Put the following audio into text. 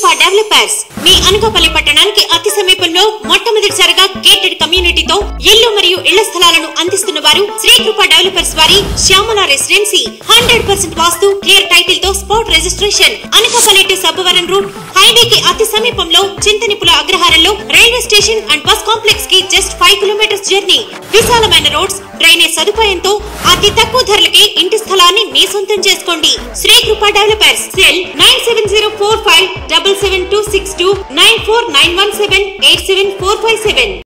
కృప developers మీ అనకాపల్లి పట్టణానికి అతి సమీపంలో మొట్టమొదటిసారిగా గేటెడ్ కమ్యూనిటీతో ఇల్లు మరియు ఇళ్ల స్థలాలను అందిస్తున్న వారు శ్రీ కృప డెవలపర్స్ వారి Shyamala residency hundred percent vastu clear title తో spot registration Anakapalli to Sabbavaram route highway కి అతి సమీపంలో చింతనిపుల అగ్రహారంలో railway station and bus complex కి జస్ట్ ఫైవ్ కిలోమీటర్స్ జర్నీ విశాలమైన రోడ్స్ డ్రైనేజ్ సదుపాయంతో అతి తక్కువ ధరలకే ఇంటి స్థలాన్ని మీ సొంతం చేసుకోండి Shri Kripa developers cell nine seven zero four five double seven two six two nine four nine one seven eight seven four five seven